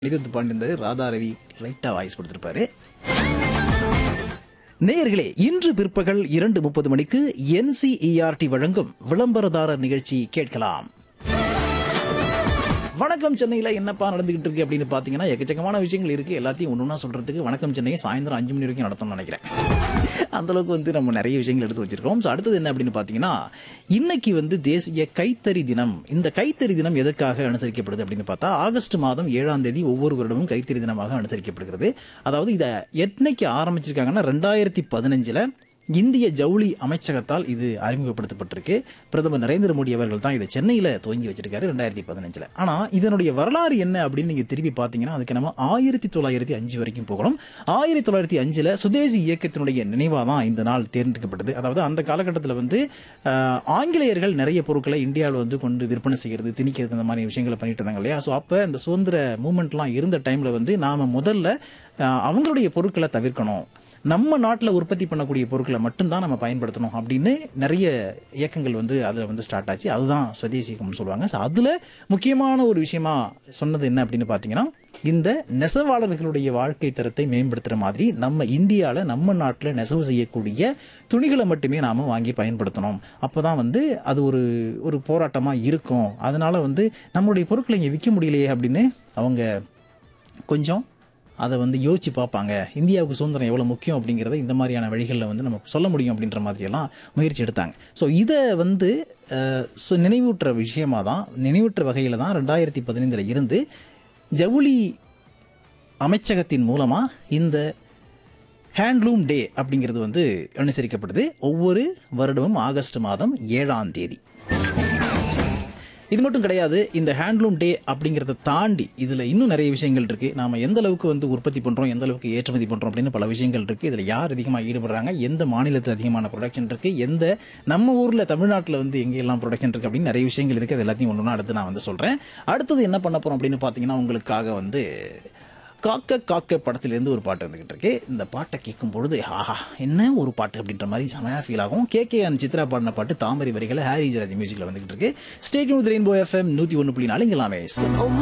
நிகழ்த்து பாண்டிருந்தாரு ராதா ரவி லைட்டா வாய்ஸ் கொடுத்திருப்பாரு நேயர்களே இன்று பிற்பகல் இரண்டு முப்பது மணிக்கு என்சிஇஆர்டி வழங்கும் விளம்பரதாரர் நிகழ்ச்சி கேட்கலாம் வணக்கம் சென்னையில் என்னப்பா நடந்துகிட்டு இருக்கு அப்படின்னு பார்த்தீங்கன்னா எக்கச்சக்கமான விஷயங்கள் இருக்கு எல்லாத்தையும் ஒன்று ஒன்றா சொல்றதுக்கு வணக்கம் சென்னையை சாயந்தரம் அஞ்சு மணி வரைக்கும் நடத்தணும்னு நினைக்கிறேன் அந்த அளவுக்கு வந்து நம்ம நிறைய விஷயங்கள் எடுத்து வச்சிருக்கோம் ஸோ அடுத்தது என்ன அப்படின்னு பார்த்தீங்கன்னா இன்னைக்கு வந்து தேசிய கைத்தறி தினம் இந்த கைத்தறி தினம் எதற்காக அனுசரிக்கப்படுது அப்படின்னு பார்த்தா ஆகஸ்ட் மாதம் ஏழாம் தேதி ஒவ்வொரு வருடமும் கைத்தறி தினமாக அனுசரிக்கப்படுகிறது அதாவது இதை என்னைக்கு ஆரம்பிச்சிருக்காங்கன்னா ரெண்டாயிரத்தி பதினஞ்சில் இந்திய ஜவுளி அமைச்சகத்தால் இது அறிமுகப்படுத்தப்பட்டிருக்கு பிரதமர் நரேந்திர மோடி அவர்கள் தான் இதை சென்னையில் துவங்கி வச்சிருக்காரு ரெண்டாயிரத்தி பதினஞ்சில் ஆனால் இதனுடைய வரலாறு என்ன அப்படின்னு நீங்கள் திருப்பி பார்த்தீங்கன்னா அதுக்கு நம்ம ஆயிரத்தி தொள்ளாயிரத்தி அஞ்சு வரைக்கும் போகணும் ஆயிரத்தி தொள்ளாயிரத்தி அஞ்சில் சுதேசி இயக்கத்தினுடைய நினைவாக தான் இந்த நாள் தேர்ந்தெடுக்கப்பட்டது அதாவது அந்த காலகட்டத்தில் வந்து ஆஹ், ஆங்கிலேயர்கள் நிறைய பொருட்களை இந்தியாவில் வந்து கொண்டு விற்பனை செய்கிறது திணிக்கிறது இந்த மாதிரி விஷயங்களை பண்ணிட்டு இருந்தாங்க இல்லையா ஸோ அப்போ இந்த சுதந்திர மூமெண்ட்லாம் இருந்த டைமில் வந்து நாம் முதல்ல ஆஹ், அவங்களுடைய பொருட்களை தவிர்க்கணும் நம்ம நாட்டில் உற்பத்தி பண்ணக்கூடிய பொருட்களை மட்டும்தான் நம்ம பயன்படுத்தணும் அப்படின்னு நிறைய இயக்கங்கள் வந்து அதில் வந்து ஸ்டார்ட் ஆச்சு அதுதான் ஸ்வதேசி இயக்கம்னு சொல்லுவாங்க ஸோ அதில் முக்கியமான ஒரு விஷயமா சொன்னது என்ன அப்படின்னு பார்த்தீங்கன்னா இந்த நெசவாளர்களுடைய வாழ்க்கை தரத்தை மேம்படுத்துகிற மாதிரி நம்ம இந்தியாவில் நம்ம நாட்டில் நெசவு செய்யக்கூடிய துணிகளை மட்டுமே நாம் வாங்கி பயன்படுத்தணும் அப்போ தான் வந்து அது ஒரு ஒரு போராட்டமாக இருக்கும் அதனால வந்து நம்மளுடைய பொருட்களை இங்கே விற்க முடியலையே அப்படின்னு அவங்க கொஞ்சம் அதை வந்து யோசிச்சு பார்ப்பாங்க இந்தியாவுக்கு சுதந்திரம் எவ்வளோ முக்கியம் அப்படிங்கிறத இந்த மாதிரியான வழிகளில் வந்து நம்ம சொல்ல முடியும் அப்படின்ற மாதிரியெல்லாம் முயற்சி எடுத்தாங்க ஸோ இதை வந்து அஹ், so நினைவூட்டுற விஷயமா தான் நினைவூட்டுற வகையில் தான் ரெண்டாயிரத்தி பதினைந்தில் இருந்து ஜவுளி அமைச்சகத்தின் மூலமாக இந்த ஹேண்ட்லூம் டே அப்படிங்கிறது வந்து அனுசரிக்கப்படுது ஒவ்வொரு வருடமும் ஆகஸ்ட் மாதம் ஏழாம் தேதி இது மட்டும் கிடையாது இந்த ஹேண்ட்லூம் டே அப்படிங்கிறத தாண்டி இதில் இன்னும் நிறைய விஷயங்கள் இருக்கு நாம எந்த அளவுக்கு வந்து உற்பத்தி பண்றோம் எந்த அளவுக்கு ஏற்றுமதி பண்றோம் அப்படின்னு பல விஷயங்கள் இருக்கு இதில் யார் அதிகமாக ஈடுபடுறாங்க எந்த மாநிலத்தில் அதிகமான ப்ரொடக்ஷன் இருக்கு எந்த நம்ம ஊர்ல தமிழ்நாட்டில் வந்து எங்கெல்லாம் ப்ரொடக்ஷன் இருக்கு அப்படின்னு நிறைய விஷயங்கள் இருக்கு அது எல்லாத்தையும் ஒன்று அடுத்து நான் வந்து சொல்றேன் அடுத்தது என்ன பண்ண போறோம் அப்படின்னு பார்த்தீங்கன்னா உங்களுக்காக வந்து காக்க காக்க படத்திலிருந்து ஒரு பாட்டு வந்துகிட்டு இருக்கு இந்த பாட்டை கேட்கும் பொழுது ஆஹா என்ன ஒரு பாட்டு அப்படின்ற மாதிரி செமையா ஃபீல் ஆகும் கே கே அந்த சித்ரா பாடின பாட்டு தாமரை வரிகளை ஹாரி ஜராஜ் மியூசிக்ல வந்துகிட்டு இருக்கு ஸ்டேட் ரெயின்போ எஃப்எம் நூற்றி ஒன்று புள்ளி நாலு இங்கே எல்லாமே